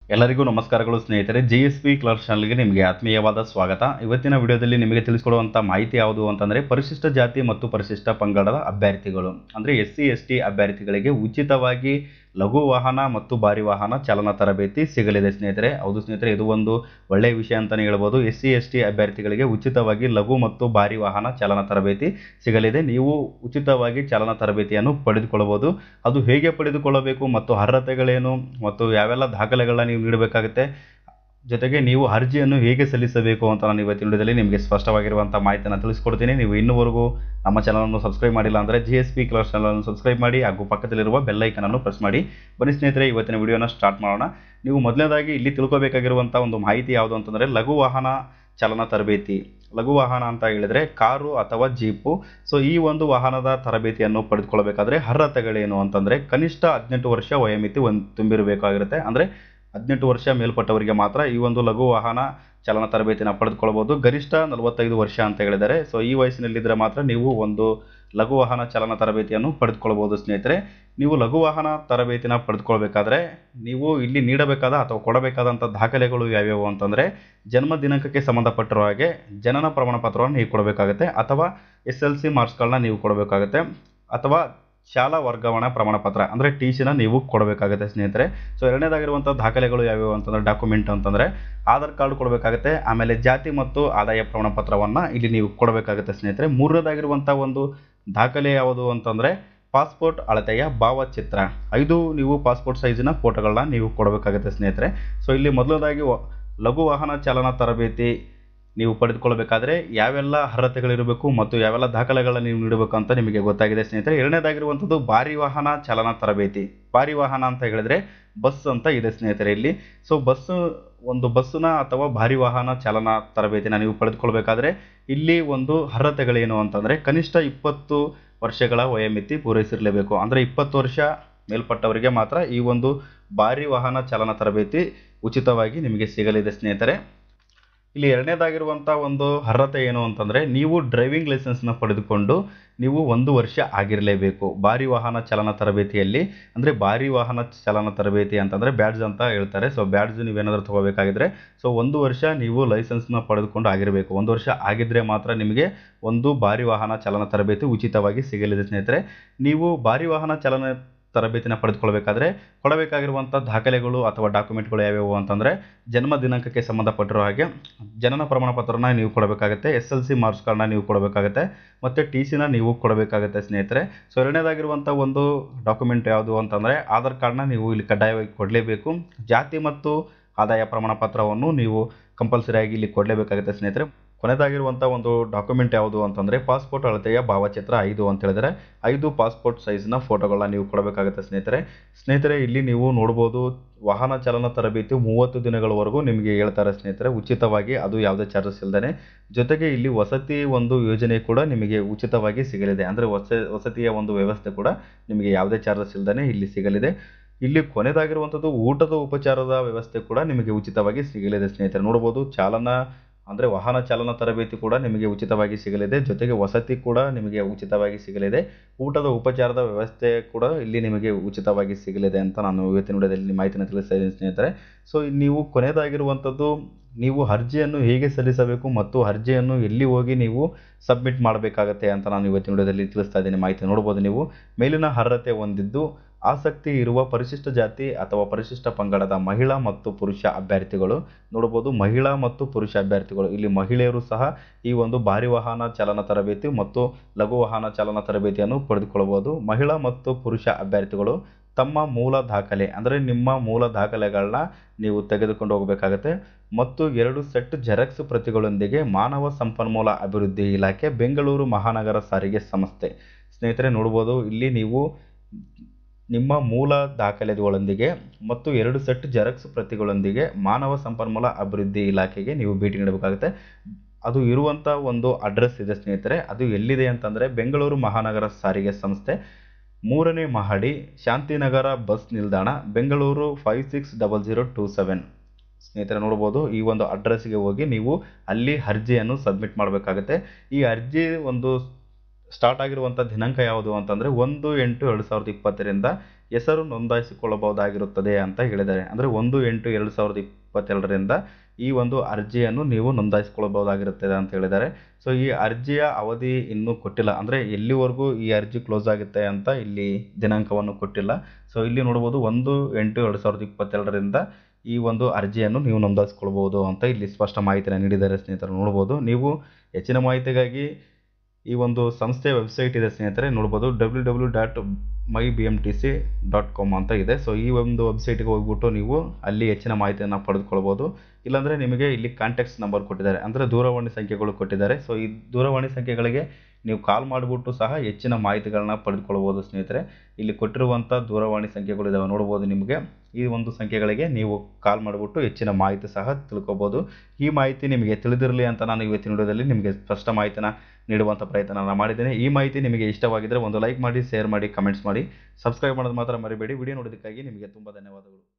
ಎಲ್ಲರಿಗೂ ನಮಸ್ಕಾರಗಳು ಸ್ನೇಹಿತರೆ ಜಿ ಎಸ್ ಪಿ ಕ್ಲರ್ಕ್ ಚಾನಲ್ಗೆ ನಿಮಗೆ ಆತ್ಮೀಯವಾದ ಸ್ವಾಗತ ಇವತ್ತಿನ ವಿಡಿಯೋದಲ್ಲಿ ನಿಮಗೆ ತಿಳಿಸ್ಕೊಡುವಂಥ ಮಾಹಿತಿ ಯಾವುದು ಅಂತಂದರೆ ಪರಿಶಿಷ್ಟ ಜಾತಿ ಮತ್ತು ಪರಿಶಿಷ್ಟ ಪಂಗಡದ ಅಭ್ಯರ್ಥಿಗಳು ಅಂದರೆ ಎಸ್ ಸಿ ಎಸ್ ಟಿ ಅಭ್ಯರ್ಥಿಗಳಿಗೆ ಉಚಿತವಾಗಿ ಲಘು ವಾಹನ ಮತ್ತು ಭಾರಿ ವಾಹನ ಚಾಲನಾ ತರಬೇತಿ ಸಿಗಲಿದೆ ಸ್ನೇಹಿತರೆ ಹೌದು ಸ್ನೇಹಿತರೆ ಇದು ಒಂದು ಒಳ್ಳೆಯ ವಿಷಯ ಅಂತಲೇ ಹೇಳ್ಬೋದು ಎಸ್ ಸಿ ಎಸ್ ಟಿ ಅಭ್ಯರ್ಥಿಗಳಿಗೆ ಉಚಿತವಾಗಿ ಲಘು ಮತ್ತು ಭಾರಿ ವಾಹನ ಚಾಲನಾ ತರಬೇತಿ ಸಿಗಲಿದೆ ನೀವು ಉಚಿತವಾಗಿ ಚಾಲನಾ ತರಬೇತಿಯನ್ನು ಪಡೆದುಕೊಳ್ಳಬಹುದು ಅದು ಹೇಗೆ ಪಡೆದುಕೊಳ್ಳಬೇಕು ಮತ್ತು ಅರ್ಹತೆಗಳೇನು ಮತ್ತು ಯಾವೆಲ್ಲ ದಾಖಲೆಗಳನ್ನ ನೀವು ನೀಡಬೇಕಾಗುತ್ತೆ ಜೊತೆಗೆ ನೀವು ಅರ್ಜಿಯನ್ನು ಹೇಗೆ ಸಲ್ಲಿಸಬೇಕು ಅಂತ ನಾನು ಇವತ್ತಿನ ವಿಡಿಯೋದಲ್ಲಿ ನಿಮಗೆ ಸ್ಪಷ್ಟವಾಗಿರುವಂಥ ಮಾಹಿತಿಯನ್ನು ತಿಳಿಸ್ಕೊಡ್ತೀನಿ ನೀವು ಇನ್ನೂವರೆಗೂ ನಮ್ಮ ಚಾನಲನ್ನು ಸಬ್ಸ್ಕ್ರೈಬ್ ಮಾಡಿಲ್ಲ ಅಂದರೆ ಜಿ ಎಸ್ ಪಿ ಕ್ಲರ್ಸ್ ಚಾನಲನ್ನು ಸಬ್ಸ್ಕ್ರೈಬ್ ಮಾಡಿ ಹಾಗೂ ಪಕ್ಕದಲ್ಲಿರುವ ಬೆಲ್ ಐಕನನ್ನು ಪ್ರೆಸ್ ಮಾಡಿ ಬನ್ನಿ ಸ್ನೇಹಿತರೆ ಇವತ್ತಿನ ವಿಡಿಯೋನ ಸ್ಟಾರ್ಟ್ ಮಾಡೋಣ ನೀವು ಮೊದಲನೇದಾಗಿ ಇಲ್ಲಿ ತಿಳ್ಕೊಬೇಕಾಗಿರುವಂಥ ಒಂದು ಮಾಹಿತಿ ಯಾವುದು ಅಂತಂದರೆ ಲಘು ವಾಹನ ಚಾಲನಾ ತರಬೇತಿ ಲಘು ವಾಹನ ಅಂತ ಹೇಳಿದರೆ ಕಾರು ಅಥವಾ ಜೀಪು ಸೊ ಈ ಒಂದು ವಾಹನದ ತರಬೇತಿಯನ್ನು ಪಡೆದುಕೊಳ್ಬೇಕಾದ್ರೆ ಅರ್ಹತೆಗಳೇನು ಅಂತಂದರೆ ಕನಿಷ್ಠ ಹದಿನೆಂಟು ವರ್ಷ ವಯೋಮಿತಿ ಒಂದು ತುಂಬಿರಬೇಕಾಗಿರುತ್ತೆ ಅಂದರೆ ಹದಿನೆಂಟು ವರ್ಷ ಮೇಲ್ಪಟ್ಟವರಿಗೆ ಮಾತ್ರ ಈ ಒಂದು ಲಘು ವಾಹನ ಚಾಲನಾ ತರಬೇತಿನ ಪಡೆದುಕೊಳ್ಬೋದು ಗರಿಷ್ಠ ನಲವತ್ತೈದು ವರ್ಷ ಅಂತ ಹೇಳಿದ್ದಾರೆ ಸೊ ಈ ವಯಸ್ಸಿನಲ್ಲಿದ್ದರೆ ಮಾತ್ರ ನೀವು ಒಂದು ಲಘು ವಾಹನ ಚಾಲನಾ ತರಬೇತಿಯನ್ನು ಪಡೆದುಕೊಳ್ಬೋದು ಸ್ನೇಹಿತರೆ ನೀವು ಲಘು ವಾಹನ ತರಬೇತಿನ ಪಡೆದುಕೊಳ್ಬೇಕಾದ್ರೆ ನೀವು ಇಲ್ಲಿ ನೀಡಬೇಕಾದ ಅಥವಾ ಕೊಡಬೇಕಾದಂಥ ದಾಖಲೆಗಳು ಯಾವ್ಯಾವು ಅಂತಂದರೆ ಜನ್ಮ ದಿನಾಂಕಕ್ಕೆ ಸಂಬಂಧಪಟ್ಟಿರೋ ಹಾಗೆ ಜನನ ಪ್ರಮಾಣ ಪತ್ರವನ್ನು ನೀವು ಕೊಡಬೇಕಾಗುತ್ತೆ ಅಥವಾ ಎಸ್ ಎಲ್ ಸಿ ಮಾರ್ಕ್ಸ್ಗಳನ್ನ ನೀವು ಕೊಡಬೇಕಾಗುತ್ತೆ ಅಥವಾ ಶಾಲಾ ವರ್ಗಾವಣೆ ಪ್ರಮಾಣ ಪತ್ರ ಅಂದರೆ ಟಿ ಸಿನ ನೀವು ಕೊಡಬೇಕಾಗುತ್ತೆ ಸ್ನೇಹಿತರೆ ಸೊ ಎರಡನೇದಾಗಿರುವಂಥ ದಾಖಲೆಗಳು ಯಾವ್ಯಾವು ಅಂತಂದರೆ ಡಾಕ್ಯುಮೆಂಟ್ ಅಂತಂದರೆ ಆಧಾರ್ ಕಾರ್ಡ್ ಕೊಡಬೇಕಾಗುತ್ತೆ ಆಮೇಲೆ ಜಾತಿ ಮತ್ತು ಆದಾಯ ಪ್ರಮಾಣ ಪತ್ರವನ್ನು ಇಲ್ಲಿ ನೀವು ಕೊಡಬೇಕಾಗುತ್ತೆ ಸ್ನೇಹಿತರೆ ಮೂರನೇದಾಗಿರುವಂಥ ಒಂದು ದಾಖಲೆ ಯಾವುದು ಅಂತಂದರೆ ಪಾಸ್ಪೋರ್ಟ್ ಅಳತೆಯ ಭಾವಚಿತ್ರ ಐದು ನೀವು ಪಾಸ್ಪೋರ್ಟ್ ಸೈಜಿನ ಫೋಟೋಗಳನ್ನ ನೀವು ಕೊಡಬೇಕಾಗುತ್ತೆ ಸ್ನೇಹಿತರೆ ಸೊ ಇಲ್ಲಿ ಮೊದಲನೇದಾಗಿ ಲಘು ವಾಹನ ಚಾಲನಾ ತರಬೇತಿ ನೀವು ಪಡೆದುಕೊಳ್ಬೇಕಾದ್ರೆ ಯಾವೆಲ್ಲ ಅರ್ಹತೆಗಳಿರಬೇಕು ಮತ್ತು ಯಾವೆಲ್ಲ ದಾಖಲೆಗಳನ್ನ ನೀವು ನೀಡಬೇಕು ಅಂತ ನಿಮಗೆ ಗೊತ್ತಾಗಿದೆ ಸ್ನೇಹಿತರೆ ಎರಡನೇದಾಗಿರುವಂಥದ್ದು ಭಾರಿ ವಾಹನ ಚಾಲನಾ ತರಬೇತಿ ಭಾರಿ ವಾಹನ ಅಂತ ಹೇಳಿದ್ರೆ ಬಸ್ ಅಂತ ಇದೆ ಸ್ನೇಹಿತರೆ ಇಲ್ಲಿ ಸೊ ಬಸ್ಸು ಒಂದು ಬಸ್ಸಿನ ಅಥವಾ ಭಾರಿ ವಾಹನ ಚಾಲನಾ ತರಬೇತಿನ ನೀವು ಪಡೆದುಕೊಳ್ಬೇಕಾದ್ರೆ ಇಲ್ಲಿ ಒಂದು ಅರ್ಹತೆಗಳೇನು ಅಂತಂದರೆ ಕನಿಷ್ಠ ಇಪ್ಪತ್ತು ವರ್ಷಗಳ ವಯೋಮಿತಿ ಪೂರೈಸಿರಲೇಬೇಕು ಅಂದರೆ ಇಪ್ಪತ್ತು ವರ್ಷ ಮೇಲ್ಪಟ್ಟವರಿಗೆ ಮಾತ್ರ ಈ ಒಂದು ಭಾರಿ ವಾಹನ ಚಾಲನಾ ತರಬೇತಿ ಉಚಿತವಾಗಿ ನಿಮಗೆ ಸಿಗಲಿದೆ ಸ್ನೇಹಿತರೆ ಇಲ್ಲಿ ಎರಡನೇದಾಗಿರುವಂಥ ಒಂದು ಅರ್ಹತೆ ಏನು ಅಂತಂದರೆ ನೀವು ಡ್ರೈವಿಂಗ್ ಲೈಸೆನ್ಸ್ನ ಪಡೆದುಕೊಂಡು ನೀವು ಒಂದು ವರ್ಷ ಆಗಿರಲೇಬೇಕು ಭಾರಿ ವಾಹನ ಚಾಲನಾ ತರಬೇತಿಯಲ್ಲಿ ಅಂದರೆ ಭಾರಿ ವಾಹನ ಚಾಲನಾ ತರಬೇತಿ ಅಂತಂದರೆ ಬ್ಯಾಡ್ಜ್ ಅಂತ ಹೇಳ್ತಾರೆ ಸೊ ಬ್ಯಾಡ್ಜ್ ನೀವೇನಾದರೂ ತೊಗೋಬೇಕಾಗಿದ್ರೆ ಸೊ ಒಂದು ವರ್ಷ ನೀವು ಲೈಸೆನ್ಸ್ನ ಪಡೆದುಕೊಂಡು ಆಗಿರಬೇಕು ಒಂದು ವರ್ಷ ಆಗಿದ್ದರೆ ಮಾತ್ರ ನಿಮಗೆ ಒಂದು ಭಾರಿ ವಾಹನ ಚಾಲನಾ ತರಬೇತಿ ಉಚಿತವಾಗಿ ಸಿಗಲಿದೆ ಸ್ನೇಹಿತರೆ ನೀವು ಭಾರಿ ವಾಹನ ಚಾಲನಾ ತರಬೇತಿನ ಪಡೆದುಕೊಳ್ಬೇಕಾದ್ರೆ ಕೊಡಬೇಕಾಗಿರುವಂಥ ದಾಖಲೆಗಳು ಅಥವಾ ಡಾಕ್ಯುಮೆಂಟ್ಗಳು ಯಾವ್ಯಾವು ಅಂತಂದರೆ ಜನ್ಮ ದಿನಾಂಕಕ್ಕೆ ಸಂಬಂಧಪಟ್ಟಿರೋ ಹಾಗೆ ಜನನ ಪ್ರಮಾಣ ಪತ್ರನ ನೀವು ಕೊಡಬೇಕಾಗುತ್ತೆ ಎಸ್ ಎಲ್ ಸಿ ಮಾರ್ಕ್ಸ್ಗಳನ್ನ ನೀವು ಕೊಡಬೇಕಾಗುತ್ತೆ ಮತ್ತು ಟಿ ಸಿನ ನೀವು ಕೊಡಬೇಕಾಗುತ್ತೆ ಸ್ನೇಹಿತರೆ ಸೊ ಎರಡನೇದಾಗಿರುವಂಥ ಒಂದು ಡಾಕ್ಯುಮೆಂಟ್ ಯಾವುದು ಅಂತಂದರೆ ಆಧಾರ್ ಕಾರ್ಡ್ನ ನೀವು ಇಲ್ಲಿ ಕಡ್ಡಾಯವಾಗಿ ಕೊಡಲೇಬೇಕು ಜಾತಿ ಮತ್ತು ಆದಾಯ ಪ್ರಮಾಣ ಪತ್ರವನ್ನು ನೀವು ಕಂಪಲ್ಸರಿಯಾಗಿ ಇಲ್ಲಿ ಕೊಡಲೇಬೇಕಾಗುತ್ತೆ ಸ್ನೇಹಿತರೆ ಕೊನೆಯದಾಗಿರುವಂಥ ಒಂದು ಡಾಕ್ಯುಮೆಂಟ್ ಯಾವುದು ಅಂತಂದರೆ ಪಾಸ್ಪೋರ್ಟ್ ಅಳತೆಯ ಭಾವಚಿತ್ರ ಐದು ಅಂತ ಹೇಳಿದರೆ ಐದು ಪಾಸ್ಪೋರ್ಟ್ ಸೈಜ್ನ ಫೋಟೋಗಳನ್ನ ನೀವು ಕೊಡಬೇಕಾಗುತ್ತೆ ಸ್ನೇಹಿತರೆ ಸ್ನೇಹಿತರೆ ಇಲ್ಲಿ ನೀವು ನೋಡ್ಬೋದು ವಾಹನ ಚಾಲನಾ ತರಬೇತಿ ಮೂವತ್ತು ದಿನಗಳವರೆಗೂ ನಿಮಗೆ ಹೇಳ್ತಾರೆ ಸ್ನೇಹಿತರೆ ಉಚಿತವಾಗಿ ಅದು ಯಾವುದೇ ಚಾರ್ಜಸ್ ಇಲ್ಲದೇ ಜೊತೆಗೆ ಇಲ್ಲಿ ವಸತಿ ಒಂದು ಯೋಜನೆ ಕೂಡ ನಿಮಗೆ ಉಚಿತವಾಗಿ ಸಿಗಲಿದೆ ಅಂದರೆ ವಸ ವಸತಿಯ ಒಂದು ವ್ಯವಸ್ಥೆ ಕೂಡ ನಿಮಗೆ ಯಾವುದೇ ಚಾರ್ಜಸ್ ಇಲ್ಲದೇ ಇಲ್ಲಿ ಸಿಗಲಿದೆ ಇಲ್ಲಿ ಕೊನೆಯದಾಗಿರುವಂಥದ್ದು ಊಟದ ಉಪಚಾರದ ವ್ಯವಸ್ಥೆ ಕೂಡ ನಿಮಗೆ ಉಚಿತವಾಗಿ ಸಿಗಲಿದೆ ಸ್ನೇಹಿತರೆ ನೋಡ್ಬೋದು ಚಾಲನಾ ಅಂದರೆ ವಾಹನ ಚಾಲನಾ ತರಬೇತಿ ಕೂಡ ನಿಮಗೆ ಉಚಿತವಾಗಿ ಸಿಗಲಿದೆ ಜೊತೆಗೆ ವಸತಿ ಕೂಡ ನಿಮಗೆ ಉಚಿತವಾಗಿ ಸಿಗಲಿದೆ ಊಟದ ಉಪಚಾರದ ವ್ಯವಸ್ಥೆ ಕೂಡ ಇಲ್ಲಿ ನಿಮಗೆ ಉಚಿತವಾಗಿ ಸಿಗಲಿದೆ ಅಂತ ನಾನು ಇವತ್ತಿನ ವಿಡಿಯೋದಲ್ಲಿ ಮಾಹಿತಿನ ತಿಳಿಸ್ತಾ ಇದ್ದೀನಿ ಸ್ನೇಹಿತರೆ ಸೊ ನೀವು ಕೊನೆಯದಾಗಿರುವಂಥದ್ದು ನೀವು ಅರ್ಜಿಯನ್ನು ಹೇಗೆ ಸಲ್ಲಿಸಬೇಕು ಮತ್ತು ಅರ್ಜಿಯನ್ನು ಎಲ್ಲಿ ಹೋಗಿ ನೀವು ಸಬ್ಮಿಟ್ ಮಾಡಬೇಕಾಗತ್ತೆ ಅಂತ ನಾನು ಇವತ್ತಿನ ವಿಡಿಯೋದಲ್ಲಿ ತಿಳಿಸ್ತಾ ಇದ್ದೀನಿ ಮಾಹಿತಿ ನೋಡ್ಬೋದು ನೀವು ಮೇಲಿನ ಅರ್ಹತೆ ಹೊಂದಿದ್ದು ಆಸಕ್ತಿ ಇರುವ ಪರಿಶಿಷ್ಟ ಜಾತಿ ಅಥವಾ ಪರಿಶಿಷ್ಟ ಪಂಗಡದ ಮಹಿಳಾ ಮತ್ತು ಪುರುಷ ಅಭ್ಯರ್ಥಿಗಳು ನೋಡ್ಬೋದು ಮಹಿಳಾ ಮತ್ತು ಪುರುಷ ಅಭ್ಯರ್ಥಿಗಳು ಇಲ್ಲಿ ಮಹಿಳೆಯರು ಸಹ ಈ ಒಂದು ಭಾರಿ ವಾಹನ ಚಾಲನಾ ತರಬೇತಿ ಮತ್ತು ಲಘು ವಾಹನ ಚಾಲನಾ ತರಬೇತಿಯನ್ನು ಪಡೆದುಕೊಳ್ಳಬಹುದು ಮಹಿಳಾ ಮತ್ತು ಪುರುಷ ಅಭ್ಯರ್ಥಿಗಳು ತಮ್ಮ ಮೂಲ ದಾಖಲೆ ಅಂದರೆ ನಿಮ್ಮ ಮೂಲ ದಾಖಲೆಗಳನ್ನ ನೀವು ತೆಗೆದುಕೊಂಡು ಹೋಗಬೇಕಾಗತ್ತೆ ಮತ್ತು ಎರಡು ಸೆಟ್ ಜೆರಾಕ್ಸ್ ಪ್ರತಿಗಳೊಂದಿಗೆ ಮಾನವ ಸಂಪನ್ಮೂಲ ಅಭಿವೃದ್ಧಿ ಇಲಾಖೆ ಬೆಂಗಳೂರು ಮಹಾನಗರ ಸಾರಿಗೆ ಸಂಸ್ಥೆ ಸ್ನೇಹಿತರೆ ನೋಡ್ಬೋದು ಇಲ್ಲಿ ನೀವು ನಿಮ್ಮ ಮೂಲ ದಾಖಲೆಗಳೊಂದಿಗೆ ಮತ್ತು ಎರಡು ಸೆಟ್ ಜೆರಾಕ್ಸ್ ಪ್ರತಿಗಳೊಂದಿಗೆ ಮಾನವ ಸಂಪನ್ಮೂಲ ಅಭಿವೃದ್ಧಿ ಇಲಾಖೆಗೆ ನೀವು ಭೇಟಿ ನೀಡಬೇಕಾಗುತ್ತೆ ಅದು ಇರುವಂಥ ಒಂದು ಅಡ್ರೆಸ್ ಇದೆ ಸ್ನೇಹಿತರೆ ಅದು ಎಲ್ಲಿದೆ ಅಂತಂದರೆ ಬೆಂಗಳೂರು ಮಹಾನಗರ ಸಾರಿಗೆ ಸಂಸ್ಥೆ ಮೂರನೇ ಮಹಡಿ ಶಾಂತಿನಗರ ಬಸ್ ನಿಲ್ದಾಣ Bengaluru five six double zero two seven ಸ್ನೇಹಿತರೆ ನೋಡ್ಬೋದು ಈ ಒಂದು ಅಡ್ರೆಸ್ಗೆ ಹೋಗಿ ನೀವು ಅಲ್ಲಿ ಅರ್ಜಿಯನ್ನು ಸಬ್ಮಿಟ್ ಮಾಡಬೇಕಾಗುತ್ತೆ ಈ ಅರ್ಜಿ ಒಂದು ಸ್ಟಾರ್ಟ್ ಆಗಿರುವಂಥ ದಿನಾಂಕ ಯಾವುದು ಅಂತಂದರೆ ಒಂದು ಎಂಟು ಎರಡು ಸಾವಿರದ ಇಪ್ಪತ್ತರಿಂದ ಹೆಸರು ನೋಂದಾಯಿಸಿಕೊಳ್ಳಬಹುದಾಗಿರುತ್ತದೆ ಅಂತ ಹೇಳಿದ್ದಾರೆ ಅಂದರೆ ಒಂದು ಎಂಟು ಎರಡು ಸಾವಿರದ ಇಪ್ಪತ್ತೆರಡರಿಂದ ಈ ಒಂದು ಅರ್ಜಿಯನ್ನು ನೀವು ನೋಂದಾಯಿಸಿಕೊಳ್ಳಬಹುದಾಗಿರುತ್ತದೆ ಅಂತ ಹೇಳಿದ್ದಾರೆ ಸೊ ಈ ಅರ್ಜಿಯ ಅವಧಿ ಇನ್ನೂ ಕೊಟ್ಟಿಲ್ಲ ಅಂದರೆ ಎಲ್ಲಿವರೆಗೂ ಈ ಅರ್ಜಿ ಕ್ಲೋಸ್ ಆಗುತ್ತೆ ಅಂತ ಇಲ್ಲಿ ದಿನಾಂಕವನ್ನು ಕೊಟ್ಟಿಲ್ಲ ಸೊ ಇಲ್ಲಿ ನೋಡ್ಬೋದು ಒಂದು ಎಂಟು ಎರಡು ಸಾವಿರದ ಇಪ್ಪತ್ತೆರಡರಿಂದ ಈ ಒಂದು ಅರ್ಜಿಯನ್ನು ನೀವು ನೋಂದಾಯಿಸ್ಕೊಳ್ಬೋದು ಅಂತ ಇಲ್ಲಿ ಸ್ಪಷ್ಟ ಮಾಹಿತಿಯನ್ನು ನೀಡಿದ್ದಾರೆ ಸ್ನೇಹಿತರು ನೋಡ್ಬೋದು ನೀವು ಹೆಚ್ಚಿನ ಮಾಹಿತಿಗಾಗಿ ಈ ಒಂದು ಸಂಸ್ಥೆಯ ವೆಬ್ಸೈಟ್ ಇದೆ ಸ್ನೇಹಿತರೆ ನೋಡ್ಬೋದು W W dot my B M T C dot com ಅಂತ ಇದೆ ಸೊ ಈ ಒಂದು ವೆಬ್ಸೈಟ್ಗೆ ಹೋಗ್ಬಿಟ್ಟು ನೀವು ಅಲ್ಲಿ ಹೆಚ್ಚಿನ ಮಾಹಿತಿಯನ್ನು ಪಡೆದುಕೊಳ್ಬೋದು ಇಲ್ಲಾಂದರೆ ನಿಮಗೆ ಇಲ್ಲಿ ಕಾಂಟ್ಯಾಕ್ಟ್ಸ್ ನಂಬರ್ ಕೊಟ್ಟಿದ್ದಾರೆ ಅಂದರೆ ದೂರವಾಣಿ ಸಂಖ್ಯೆಗಳು ಕೊಟ್ಟಿದ್ದಾರೆ ಸೊ ಈ ದೂರವಾಣಿ ಸಂಖ್ಯೆಗಳಿಗೆ ನೀವು ಕಾಲ್ ಮಾಡಿಬಿಟ್ಟು ಸಹ ಹೆಚ್ಚಿನ ಮಾಹಿತಿಗಳನ್ನ ಪಡೆದುಕೊಳ್ಬೋದು ಸ್ನೇಹಿತರೆ ಇಲ್ಲಿ ಕೊಟ್ಟಿರುವಂಥ ದೂರವಾಣಿ ಸಂಖ್ಯೆಗಳು ಇದಾವೆ ನೋಡ್ಬೋದು ನಿಮಗೆ ಈ ಒಂದು ಸಂಖ್ಯೆಗಳಿಗೆ ನೀವು ಕಾಲ್ ಮಾಡಿಬಿಟ್ಟು ಹೆಚ್ಚಿನ ಮಾಹಿತಿ ಸಹ ತಿಳ್ಕೊಬೋದು ಈ ಮಾಹಿತಿ ನಿಮಗೆ ತಿಳಿದಿರಲಿ ಅಂತ ನಾನು ಇವತ್ತಿನ ವಿಡಿಯೋದಲ್ಲಿ ನಿಮಗೆ ಸ್ಪಷ್ಟ ಮಾಹಿತಿನ ನೀಡುವಂಥ ಪ್ರಯತ್ನ ನಾನು ಮಾಡಿದ್ದೇನೆ ಈ ಮಾಹಿತಿ ನಿಮಗೆ ಇಷ್ಟವಾಗಿದ್ದರೆ ಒಂದು ಲೈಕ್ ಮಾಡಿ ಶೇರ್ ಮಾಡಿ ಕಮೆಂಟ್ಸ್ ಮಾಡಿ ಸಬ್ಸ್ಕ್ರೈಬ್ ಮಾಡೋದು ಮಾತ್ರ ಮರಿಬೇಡಿ ವಿಡಿಯೋ ನೋಡೋದಕ್ಕಾಗಿ ನಿಮಗೆ ತುಂಬ ಧನ್ಯವಾದಗಳು